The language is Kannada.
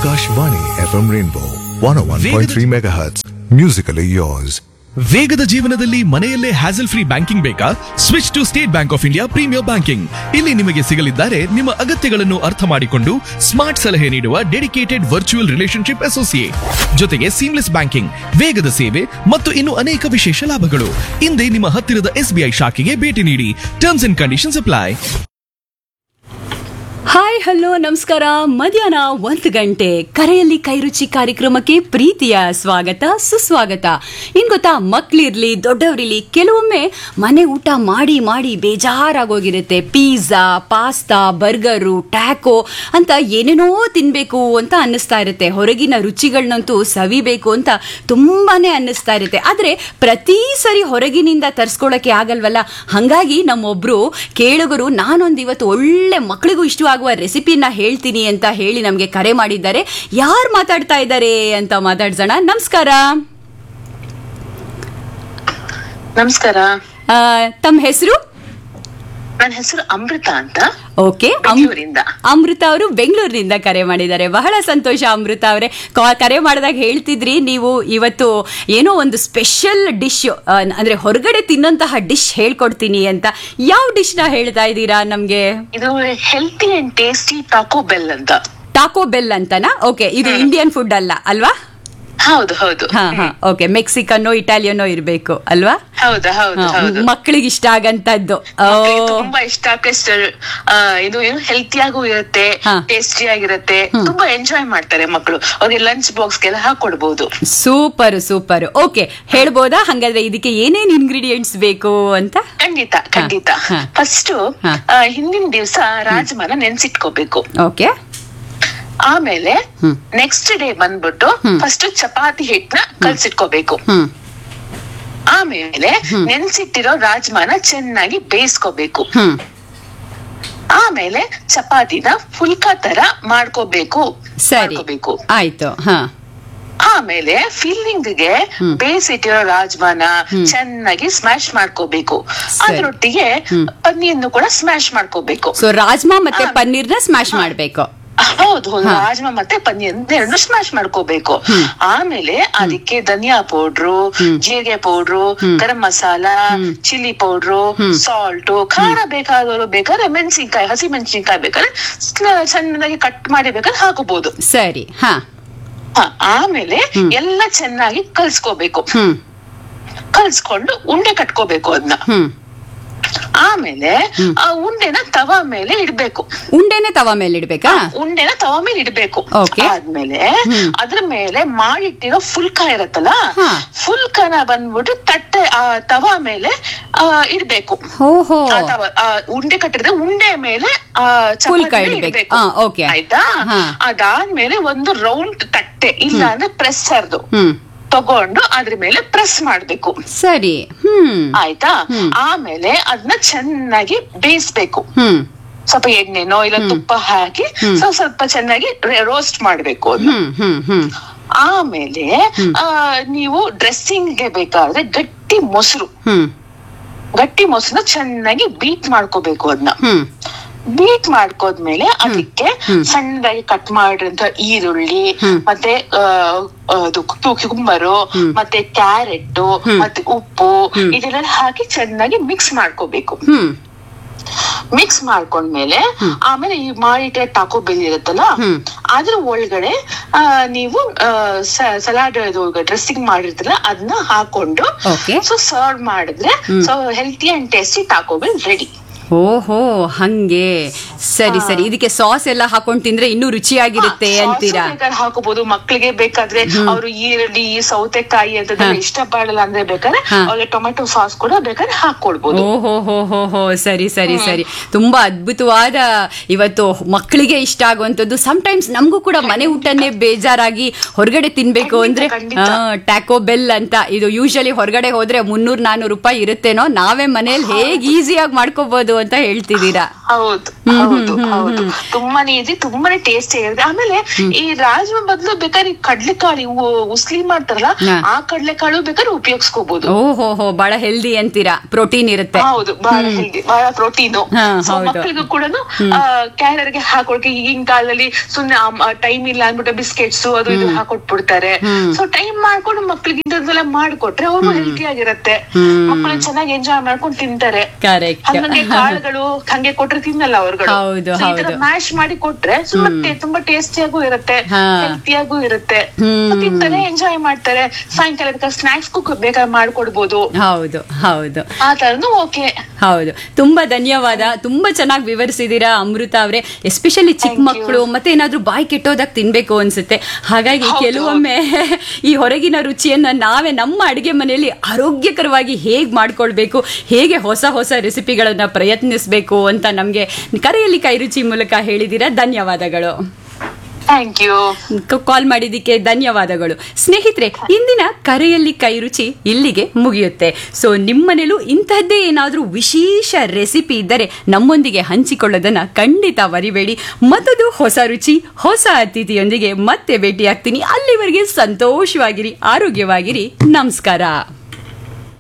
Akashvani FM Rainbow 101.3 MHz. Musically yours. ವೇಗದ ಜೀವನದಲ್ಲಿ ಮನೆಯಲ್ಲೇ ಹ್ಯಾಸಲ್ ಫ್ರೀ ಬ್ಯಾಂಕಿಂಗ್ ಬೇಕಾ switch to State Bank of India premier banking ಇಲ್ಲಿ ನಿಮಗೆ ಸಿಗಲಿದ್ದಾರೆ ನಿಮ್ಮ ಅಗತ್ಯಗಳನ್ನು ಅರ್ಥ ಮಾಡಿಕೊಂಡು ಸ್ಮಾರ್ಟ್ ಸಲಹೆ ನೀಡುವ ಡೆಡಿಕೇಟೆಡ್ ವರ್ಚುವಲ್ ರಿಲೇಶನ್ಶಿಪ್ ಅಸೋಸಿಯೇಟ್ ಜೊತೆಗೆ ಸೀಮ್ಲೆಸ್ ಬ್ಯಾಂಕಿಂಗ್ ವೇಗದ ಸೇವೆ ಮತ್ತು ಇನ್ನು ಅನೇಕ ವಿಶೇಷ ಲಾಭಗಳು ಹಿಂದೆ ನಿಮ್ಮ ಹತ್ತಿರದ ಎಸ್ಬಿಐ ಶಾಖೆಗೆ ಭೇಟಿ ನೀಡಿ terms and conditions apply hi hello ನಮಸ್ಕಾರ ಮಧ್ಯಾಹ್ನ ಒಂದು ಗಂಟೆ ಕರೆಯಲ್ಲಿ ಕೈರುಚಿ ಕಾರ್ಯಕ್ರಮಕ್ಕೆ ಪ್ರೀತಿಯ ಸ್ವಾಗತ ಸುಸ್ವಾಗತ ಏನ್ ಗೊತ್ತಾ ಮಕ್ಳಿರ್ಲಿ ದೊಡ್ಡವರಿರ್ಲಿ ಕೆಲವೊಮ್ಮೆ ಮನೆ ಊಟ ಮಾಡಿ ಮಾಡಿ ಬೇಜಾರಾಗೋಗಿರುತ್ತೆ ಪಿಜ್ಜಾ ಪಾಸ್ತಾ ಬರ್ಗರು ಟ್ಯಾಕೋ ಅಂತ ಏನೇನೋ ತಿನ್ಬೇಕು ಅಂತ ಅನ್ನಿಸ್ತಾ ಇರುತ್ತೆ ಹೊರಗಿನ ರುಚಿಗಳನ್ನಂತೂ ಸವಿಬೇಕು ಅಂತ ತುಂಬಾನೇ ಅನ್ನಿಸ್ತಾ ಇರುತ್ತೆ ಆದ್ರೆ ಪ್ರತಿ ಸರಿ ಹೊರಗಿನಿಂದ ತರ್ಸ್ಕೊಳಕ್ಕೆ ಆಗಲ್ವಲ್ಲ ಹಂಗಾಗಿ ನಮ್ಮೊಬ್ರು ಕೇಳುಗರು ನಾನೊಂದು ಇವತ್ತು ಒಳ್ಳೆ ಮಕ್ಕಳಿಗೂ ಇಷ್ಟವಾಗುವ ರೆಸಿಪಿನ ಹೇಳ್ತೀನಿ ಅಂತ ಹೇಳಿ ನಮಗೆ ಕರೆ ಮಾಡಿದ್ದಾರೆ ಯಾರು ಮಾತಾಡ್ತಾ ಇದ್ದಾರೆ ಅಂತ ಮಾತಾಡ್ಸೋಣ ನಮಸ್ಕಾರ ನಮಸ್ಕಾರ ಆ, ತಮ್ಮ ಹೆಸರು ನನ್ನ ಹೆಸರು ಅಮೃತ ಅಂತ ಓಕೆ ಬೆಂಗಳೂರಿಂದ. ಅಮೃತ ಅವರು ಬೆಂಗಳೂರಿನಿಂದ ಕರೆ ಮಾಡಿದ್ದಾರೆ ಬಹಳ ಸಂತೋಷ ಅಮೃತ ಅವರೇ ಕರೆ ಮಾಡಿದಾಗ ಹೇಳ್ತಿದ್ರಿ ನೀವು ಇವತ್ತು ಏನೋ ಒಂದು ಸ್ಪೆಷಲ್ ಡಿಶ್ ಅಂದ್ರೆ ಹೊರಗಡೆ ತಿನ್ನಂತಹ ಡಿಶ್ ಹೇಳ್ಕೊಡ್ತೀನಿ ಅಂತ ಯಾವ ಡಿಶ್ ನ ಹೇಳ್ತಾ ಇದ್ದೀರಾ ನಮ್ಗೆ ಇದು healthy and tasty Taco Bell ಅಂತ ಟಾಕೋ ಬೆಲ್ ಅಂತನಾ ಓಕೆ ಇದು ಇಂಡಿಯನ್ ಫುಡ್ ಅಲ್ಲ ಅಲ್ವಾ ಹೌದು ಹೌದು ಹಾ ಹಾ ಓಕೆ ಮೆಕ್ಸಿಕನ್ನೋ ಇಟಾಲಿಯನ್ನೋ ಇರ್ಬೇಕು ಅಲ್ವಾ ಹೌದು ಹೌದು ಹೌದು ಮಕ್ಕಳಿಗೆ ಇಷ್ಟ ಆಗಂತದ್ದು ಮಕ್ಳಿಗೆ ತುಂಬಾ ಇಷ್ಟ ಪ್ಲಸ್ ಇದು ಏನು ಹೆಲ್ತಿಯಾಗೂ ಇರುತ್ತೆ ಹಾ. ಟೇಸ್ಟಿ ಆಗಿರುತ್ತೆ ತುಂಬಾ ಎಂಜಾಯ್ ಮಾಡ್ತಾರೆ ಮಕ್ಕಳು ಅವ್ರಿಗೆ ಲಂಚ್ ಬಾಕ್ಸ್ ಗೆಲ್ಲ ಹಾಕೊಡ್ಬಹುದು ಸೂಪರ್ ಸೂಪರ್ ಓಕೆ ಹೇಳ್ಬೋದಾ ಹಂಗಾದ್ರೆ ಇದಕ್ಕೆ ಏನೇನ್ ಇಂಗ್ರೀಡಿಯೆಂಟ್ಸ್ ಬೇಕು ಅಂತ ಖಂಡಿತ ಖಂಡಿತ ಹಾ. ಫಸ್ಟ್ ಹಾ. ಹಿಂದಿನ ದಿವಸ ರಾಜ್ಮಾನ ನೆನ್ಸಿಟ್ಕೋಬೇಕು ಓಕೆ ಆಮೇಲೆ ಹ್ಮ್. ನೆಕ್ಸ್ಟ್ ಡೇ ಬಂದ್ಬಿಟ್ಟು ಫಸ್ಟ್ ಚಪಾತಿ ಹಿಟ್ನ ಕಲ್ಸಿಟ್ಕೋಬೇಕು ಹ್ಮ್ ಆಮೇಲೆ ನೆನ್ಸಿಟ್ಟಿರೋ ರಾಜ್ಮಾನ ಚೆನ್ನಾಗಿ ಬೇಯಿಸ್ಕೋಬೇಕು ಹ್ಮ್ ಆಮೇಲೆ ಚಪಾತಿನ ಫುಲ್ಕಾ ತರ ಮಾಡ್ಕೋಬೇಕು ಸರಿ ಮಾಡ್ಕೋಬೇಕು ಆಯ್ತು ಹಾ ಆಮೇಲೆ ಫಿಲ್ಲಿಂಗ್ ಗೆ ಬೇಯಿಸಿಟ್ಟಿರೋ ರಾಜ್ಮಾನ ಚೆನ್ನಾಗಿ ಸ್ಮ್ಯಾಶ್ ಮಾಡ್ಕೋಬೇಕು ಸರಿ. ಅದ್ರೊಟ್ಟಿಗೆ ಪನ್ನೀರ್ನು ಕೂಡ ಸ್ಮ್ಯಾಶ್ ಮಾಡ್ಕೋಬೇಕು ಸೊ ರಾಜ್ಮಾ ಮತ್ತೆ ಪನ್ನೀರ್ನ ಸ್ಮ್ಯಾಶ್ ಮಾಡ್ಬೇಕು ಹೌದು ಹೌದು ರಾಜ್ಮಾ ಮತ್ತೆ ಪನ್ನೀರ್ ಎರಡು ಸ್ಮ್ಯಾಶ್ ಮಾಡ್ಕೋಬೇಕು ಆಮೇಲೆ ಅದಕ್ಕೆ ಧನಿಯಾ ಪೌಡ್ರು ಜೀರಿಗೆ powder garam masala chilli powder salt ಖಾರ ಬೇಕಾದವರು ಬೇಕಾದ್ರೆ ಮೆಣಸಿನ್ಕಾಯಿ ಹಸಿ ಮೆಣಸಿನ್ಕಾಯಿ ಬೇಕಾದ್ರೆ ಸ್ಲ- ಚೆನ್ನಾಗಿ ಕಟ್ ಮಾಡಿ ಬೇಕಾದ್ರೆ ಹಾಕೋಬಹುದು ಸರಿ ಹಾ ಹ, ಆಮೇಲೆ ಎಲ್ಲ ಚೆನ್ನಾಗಿ ಕಲ್ಸ್ಕೋಬೇಕು ಹ್ಮ್ ಕಲ್ಸ್ಕೊಂಡು ಉಂಡೆ ಕಟ್ಕೋಬೇಕು ಅದನ್ನ ಹ್ಮ್ ಆಮೇಲೆ ಆ ಉಂಡೆನ ತವಾ ಮೇಲೆ ಇಡ್ಬೇಕು ಉಂಡೆನೆ ತವ ಮೇಲೆ ಇಡ್ಬೇಕಾ ಉಂಡೆನ ತವ ಮೇಲೆ ಇಡ್ಬೇಕು Okay. ಆದ್ಮೇಲೆ ಅದ್ರ ಮೇಲೆ ಮಾಡಿಟ್ಟಿರೋ ಫುಲ್ಕಾ ಇರತ್ತಲ್ಲ ಹಾ. ಫುಲ್ಕಾನ ಬಂದ್ಬಿಟ್ಟು ತಟ್ಟೆ ಆ ತವ ಮೇಲೆ ಆ, ಇಡ್ಬೇಕು ಓಹೋ ಆ ತವ ಆ ಉಂಡೆ ಕಟ್ಟಿದ್ರೆ ಉಂಡೆ ಮೇಲೆ ಆ ಫುಲ್ಕಾ ಚಪಾತಿನ ಇಡ್ಬೇಕು. ಇಡ್ಬೇಕು ಆ, okay. ಆಯ್ತಾ ಹಾ. ಅದಾದ್ಮೇಲೆ ಒಂದು ರೌಂಡ್ ತಟ್ಟೆ ಇಲ್ಲ ಅಂದ್ರೆ ಪ್ರೆಸ್ಸರ್ದು ಹ್ಮ್ ತಗೊಂಡು ಅದ್ರ ಮೇಲೆ ಪ್ರೆಸ್ ಮಾಡ್ಬೇಕು ಸರಿ ಹ್ಮ್ ಆಯ್ತಾ ಆಮೇಲೆ ಅದನ್ನ ಚೆನ್ನಾಗಿ ಬೇಯಿಸ್ಬೇಕು ಹ್ಮ್ ಸ್ವಲ್ಪ ಎಣ್ಣೆನೋ ಇಲ್ಲ ತುಪ್ಪ ಹಾಕಿ ಸ್ವಲ್ಪ ಸ್ವಲ್ಪ ಚೆನ್ನಾಗಿ ರೋಸ್ಟ್ ಮಾಡ್ಬೇಕು ಅದನ್ನ ಹ್ಮ್ ಹ್ಮ್ ಹ್ಮ್ ಆಮೇಲೆ ಆ ನೀವು ಡ್ರೆಸ್ಸಿಂಗ್ ಗೆ ಬೇಕಾದ್ರೆ ಗಟ್ಟಿ ಮೊಸರು ಹ್ಮ್ ಗಟ್ಟಿ ಮೊಸರನ್ನ ಚೆನ್ನಾಗಿ ಬೀಟ್ ಮಾಡ್ಕೋಬೇಕು ಅದನ್ನ ಹ್ಮ್ ಬೀಟ್ ಮಾಡ್ಕೋದ್ಮೇಲೆ ಅದಕ್ಕೆ ಸಣ್ಣದಾಗಿ ಕಟ್ ಮಾಡಿರಂತ ಈರುಳ್ಳಿ ಮತ್ತೆ ಆ, ಅದು ಕುಂಬರು ಮತ್ತೆ ಕ್ಯಾರೆಟ್ ಮತ್ತೆ ಉಪ್ಪು ಇದೆಲ್ಲ ಹಾಕಿ ಚೆನ್ನಾಗಿ ಮಿಕ್ಸ್ ಮಾಡ್ಕೋಬೇಕು ಹ್ಮ್ ಮಿಕ್ಸ್ ಮಾಡ್ಕೊಂಡ್ಮೇಲೆ ಆಮೇಲೆ ಈ ಮಾಡಿಟ್ಟ ಟಾಕೋ ಬೆಲ್ ಇರುತ್ತಲ್ಲ ಅದ್ರ ಒಳಗಡೆ ಆ, ನೀವು ಸಲಾಡ್ ಡ್ರೆಸ್ಸಿಂಗ್ ಮಾಡಿರ್ತೀರಲ್ಲ ಅದನ್ನ ಹಾಕೊಂಡು Okay. ಸೊ ಸರ್ವ್ ಮಾಡಿದ್ರೆ so healthy and tasty Taco Bell ready ಓಹೋ ಹಂಗೆ ಸರಿ ಸರಿ ಇದಕ್ಕೆ ಸಾಸ್ ಎಲ್ಲ ಹಾಕೊಂಡ್ ತಿಂದ್ರೆ ಇನ್ನೂ ರುಚಿಯಾಗಿರುತ್ತೆ ಅಂತೀರಾ ಬೇಕಾದ್ರೆ ಹಾಕೋಬಹುದು ಮಕ್ಕಳಿಗೆ ಬೇಕಾದ್ರೆ ಅವರು ಈರುಳ್ಳಿ ಸೌತೆಕಾಯಿ ಅಂತದೆಲ್ಲ ಇಷ್ಟಪಡಲ್ಲ ಅಂದ್ರೆ ಬೇಕಾದ್ರೆ ಅವ್ರಿಗೆ ಟೊಮೆಟೊ ಸಾಸ್ ಕೂಡ ಬೇಕಾದ್ರೆ ಹಾಕೊಳ್ಬಹುದು ಓಹೋ ಹೋ ಹೋ ಹೋ ಸರಿ ಸರಿ ಸರಿ ತುಂಬಾ ಅದ್ಭುತವಾದ ಇವತ್ತು ಮಕ್ಕಳಿಗೆ ಇಷ್ಟ ಆಗುವಂತದ್ದು ಟೈಮ್ಸ್ ನಮಗೂ ಕೂಡ ಮನೆ ಊಟನೇ ಬೇಜಾರಾಗಿ ಹೊರಗಡೆ ತಿನ್ಬೇಕು ಖಂಡಿತ, ಅಂದ್ರೆ ಖಂಡಿತ. ಟ್ಯಾಕೋ ಬೆಲ್ ಅಂತ ಇದು ಯೂಶಲಿ ಹೊರಗಡೆ ಹೋದ್ರೆ ಮುನ್ನೂರ್ ನಾನೂರು ರೂಪಾಯಿ ಇರುತ್ತೇನೋ ನಾವೇ ಮನೇಲಿ ಹೇಗ್ ಈಸಿಯಾಗಿ ಮಾಡ್ಕೋಬಹುದು ಅಂತ ಹೇಳ್ತಿದ್ದೀರಾ ಹೌದು ಹೌದು ಹೌದು ತುಂಬಾನೇ ಈಸಿ ತುಂಬಾನೇ ಟೇಸ್ಟಿ ಇರುತ್ತೆ ಆಮೇಲೆ ಈ ರಾಜ್ಮಾ ಬದಲು ಬೇಕಾದ್ರೆ ಈ ಕಡ್ಲೆಕಾಳು ಇವು ಉಸ್ಲಿ ಮಾಡ್ತಾರಲ್ಲ ಹಾ. ಆ ಕಡ್ಲೆಕಾಳು ಬೇಕಾದ್ರೆ ಉಪಯೋಗಿಸ್ಕೋಬಹುದು ಓಹೋ ಹೋ ಬಹಳ ಹೆಲ್ದಿ ಅಂತೀರಾ ಪ್ರೋಟೀನ್ ಇರುತ್ತೆ ಹೌದು ಬಹಳ ಹೆಲ್ದಿ ಬಹಳ ಪ್ರೋಟೀನ್ ಹಾ, ಹೌದು. ಮಕ್ಕಳಿಗೂ ಕೂಡ ಕ್ಯಾಲರಿಗೆ ಹಾಕೊಳಕ್ಕೆ ಈಗಿನ ಕಾಲದಲ್ಲಿ ಸುಮ್ನೆ ಟೈಮ್ ಇಲ್ಲ ಅಂದ್ಬಿಟ್ಟು ಬಿಸ್ಕೆಟ್ಸ್ ಅದು ಇದು ಹಾಕೊಟ್ಬಿಡ್ತಾರೆ ಸೊ ಟೈಮ್ ಮಾಡ್ಕೊಂಡು ಮಕ್ಳಿಗೆ ಇಂಥದ್ದೆಲ್ಲ ಮಾಡ್ಕೊಟ್ರೆ ಅವ್ರು ಹೆಲ್ತಿ ಆಗಿರತ್ತೆ ಮಕ್ಕಳು ಚೆನ್ನಾಗಿ ಎಂಜಾಯ್ ಮಾಡ್ಕೊಂಡು ತಿಂತಾರೆ ಕರೆಕ್ಟ್ ಹಂಗೆ ಕಾಳುಗಳು ಹಂಗೆ ಕೊಟ್ರೆ ತಿನ್ನಲ್ಲ ಅವ್ರುಗಳು ಹೌದು, So, ಈ ತರ ಹೌದು. ಮ್ಯಾಶ್ ಮಾಡಿ ಕೊಟ್ರೆ ಸುಮ್ಮನೆ ತುಂಬಾ ಟೇಸ್ಟಿಯಾಗೂ ಇರುತ್ತೆ ಹಾ. ಹೆಲ್ತಿಯಾಗೂ ಇರುತ್ತೆ ಹ್ಮ್. So, ತಿಂತಾರೆ ಎಂಜಾಯ್ ಮಾಡ್ತಾರೆ ಸಾಯಂಕಾಲ ಬೇಕಾದ್ರೆ ಸ್ನಾಕ್ಸ್ಗೂ ಬೇಕಾದ್ರೆ ಮಾಡ್ಕೊಡ್ಬೋದು ಹೌದು ಹೌದು ಆ ತರನು ಓಕೆ ಹೌದು ತುಂಬಾ ಧನ್ಯವಾದ ತುಂಬಾ ಚೆನ್ನಾಗಿ ವಿವರಿಸಿದೀರಾ ಅಮೃತ ಅವರೇ ಎಸ್ಪೆಷಲಿ ಚಿಕ್ಕ Thank you. ಮಕ್ಕಳು ಮತ್ತೆ ಏನಾದ್ರೂ ಬಾಯಿ ಕೆಟ್ಟೋದಾಗ ತಿನ್ಬೇಕು ಅನ್ಸುತ್ತೆ ಹಾಗಾಗಿ ಹೌದು, ಕೆಲವೊಮ್ಮೆ ಈ ಹೊರಗಿನ ರುಚಿಯನ್ನ ನಾವೇ ನಮ್ಮ ಅಡಿಗೆ ಮನೆಯಲ್ಲಿ ಆರೋಗ್ಯಕರವಾಗಿ ಹೇಗ್ ಮಾಡ್ಕೊಳ್ಬೇಕು ಹೇಗೆ ಹೊಸ ಹೊಸ ರೆಸಿಪಿಗಳನ್ನ ಪ್ರಯತ್ನಿಸಬೇಕು ಅಂತ ನಮ್ಗೆ ಕರೆಯಲ್ಲಿ ಕೈರುಚಿ ಮೂಲಕ ಹೇಳಿದೀರಾ ಧನ್ಯವಾದಗಳು ಥ್ಯಾಂಕ್ ಯು ಕಾಲ್ ಮಾಡಿದ್ದಕ್ಕೆ ಧನ್ಯವಾದಗಳು ಸ್ನೇಹಿತರೆ ಇಂದಿನ ಕರೆಯಲ್ಲಿ ಕೈರುಚಿ ಇಲ್ಲಿಗೆ ಮುಗಿಯುತ್ತೆ ಸೊ ನಿಮ್ಮನೇಲೂ ಇಂತಹದ್ದೇ ಏನಾದರೂ ವಿಶೇಷ ರೆಸಿಪಿ ಇದ್ದರೆ ನಮ್ಮೊಂದಿಗೆ ಹಂಚಿಕೊಳ್ಳೋದನ್ನ ಖಂಡಿತ ಮರಿಬೇಡಿ ಮತ್ತದು ಹೊಸ ರುಚಿ ಹೊಸ ಅತಿಥಿಯೊಂದಿಗೆ ಮತ್ತೆ ಭೇಟಿಯಾಗ್ತೀನಿ ಅಲ್ಲಿವರೆಗೆ ಸಂತೋಷವಾಗಿರಿ ಆರೋಗ್ಯವಾಗಿರಿ ನಮಸ್ಕಾರ